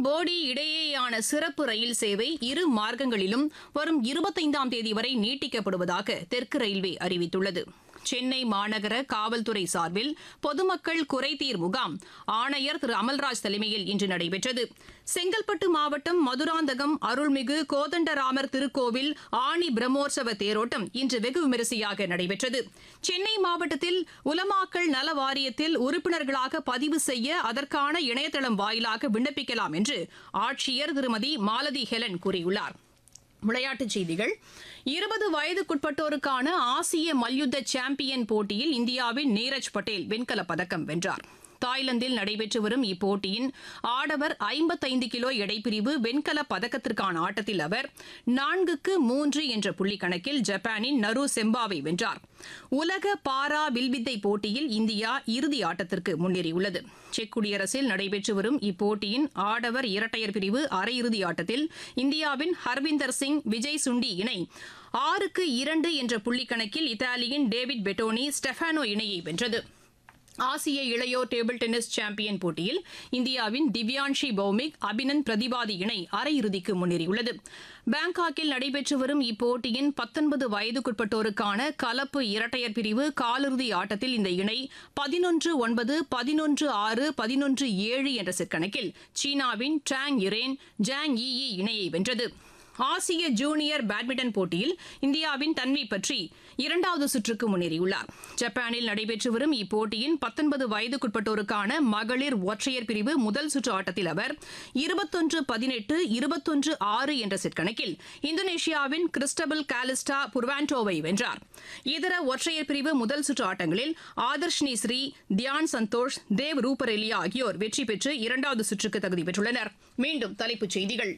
போடி இடையேயான சிறப்பு ரயில் சேவை இரு மார்க்கங்களிலும் வரும் இருபத்தைந்தாம் தேதி வரை நீட்டிக்கப்படுவதாக தெற்கு ரயில்வே அறிவித்துள்ளது சென்னை மாநகர காவல்துறை சார்பில் பொதுமக்கள் குறைதீர் முகாம் ஆணையர் திரு அமல்ராஜ் தலைமையில் இன்று நடைபெற்றது செங்கல்பட்டு மாவட்டம் மதுராந்தகம் அருள்மிகு கோதண்டராமர் திருக்கோவில் ஆணி பிரம்மோற்சவ தேரோட்டம் இன்று வெகு விமரிசையாக நடைபெற்றது சென்னை மாவட்டத்தில் உலமாக்கல் நல வாரியத்தில் உறுப்பினர்களாக பதிவு செய்ய அதற்கான இணையதளம் வாயிலாக விண்ணப்பிக்கலாம் என்று ஆட்சியர் திருமதி மாலதி ஹெலன் கூறியுள்ளார் விளையாட்டுச் செய்திகள் இருபது வயதுக்குட்பட்டோருக்கான ஆசிய மல்யுத்த சாம்பியன் போட்டியில் இந்தியாவின் நீரஜ் பட்டேல் வெண்கலப் பதக்கம் வென்றார் தாய்லாந்தில் நடைபெற்று வரும் இப்போட்டியின் ஆடவர் ஐம்பத்தைந்து கிலோ எடைப்பிரிவு வெண்கலப் பதக்கத்திற்கான ஆட்டத்தில் அவர் நான்குக்கு மூன்று என்ற புள்ளி கணக்கில் ஜப்பானின் நரு செம்பாவை வென்றார் உலக பாரா வில்வித்தை போட்டியில் இந்தியா இறுதி ஆட்டத்திற்கு முன்னேறியுள்ளது செக் குடியரசில் நடைபெற்று வரும் இப்போட்டியின் ஆடவர் இரட்டையர் பிரிவு அரையிறுதி ஆட்டத்தில் இந்தியாவின் ஹர்விந்தர் சிங் விஜய் சுண்டி இணை ஆறுக்கு இரண்டு என்ற புள்ளி கணக்கில் இத்தாலியின் டேவிட் பெட்டோனி ஸ்டெஃபானோ இணையை வென்றது ஆசிய இளையோர் டேபிள் டென்னிஸ் சாம்பியன் போட்டியில் இந்தியாவின் திவ்யான்ஷி பௌமிக் அபினந்த் பிரதிபாதி இணை அரையிறுதிக்கு முன்னேறியுள்ளது பாங்காக்கில் நடைபெற்று வரும் இப்போட்டியின் பத்தொன்பது வயதுக்குட்பட்டோருக்கான கலப்பு இரட்டையர் பிரிவு காலிறுதி ஆட்டத்தில் இந்த இணை பதினொன்று ஒன்பது பதினொன்று ஆறு பதினொன்று ஏழு என்ற செட் கணக்கில் சீனாவின் டாங் யுரேன் ஜாங் ஈ இணையை வென்றது ஆசிய ஜூனியர் பேட்மிண்டன் போட்டியில் இந்தியாவின் தன்வி பற்றி இரண்டாவது சுற்றுக்கு முன்னேறியுள்ளார் ஜப்பானில் நடைபெற்று வரும் இப்போட்டியின் பத்தொன்பது வயதுக்குட்பட்டோருக்கான மகளிர் ஒற்றையர் பிரிவு முதல் சுற்று ஆட்டத்தில் அவர் இருபத்தொன்று பதினெட்டு இருபத்தொன்று ஆறு என்ற செட் கணக்கில் இந்தோனேஷியாவின் கிறிஸ்டபல் காலிஸ்டா புர்வான்டோவை வென்றார் இதர ஒற்றையர் பிரிவு முதல் சுற்று ஆட்டங்களில் ஆதர்ஷ்னி ஸ்ரீ தியான் சந்தோஷ் தேவ் ரூபரெலியா ஆகியோர் வெற்றி பெற்று இரண்டாவது சுற்றுக்கு தகுதி பெற்றுள்ளனர் மீண்டும் தலைப்புச் செய்திகள்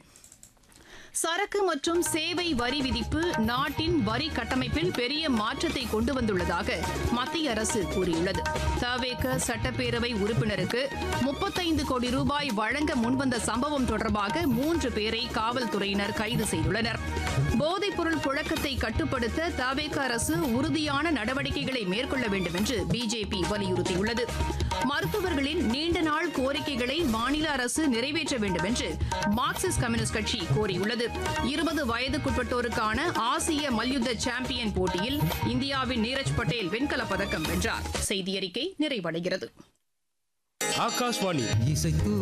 சரக்கு மற்றும் சேவை வரி விதிப்பு நாட்டின் வரி கட்டமைப்பில் பெரிய மாற்றத்தை கொண்டு வந்துள்ளதாக மத்திய அரசு கூறியுள்ளது தவேக சட்டப்பேரவை உறுப்பினருக்கு முப்பத்தைந்து கோடி ரூபாய் வழங்க முன்வந்த சம்பவம் தொடர்பாக மூன்று பேரை காவல்துறையினர் கைது செய்துள்ளனர் போதைப்பொருள் புழக்கத்தை கட்டுப்படுத்த தவேக அரசு உறுதியான நடவடிக்கைகளை மேற்கொள்ள வேண்டும் என்று பிஜேபி வலியுறுத்தியுள்ளது மருத்துவர்களின் நீண்ட நாள் கோரிக்கைகளை மாநில அரசு நிறைவேற்ற வேண்டும் என்று மார்க்சிஸ்ட் கம்யூனிஸ்ட் கட்சி கோரியுள்ளது இருபது வயதுக்குட்பட்டோருக்கான ஆசிய மல்யுத்த சாம்பியன் போட்டியில் இந்தியாவின் நீரஜ் பட்டேல் வெண்கலப் பதக்கம் வென்றார் செய்தியறிக்கை நிறைவடைகிறது ஆகாஷ்வாணி இசைத்து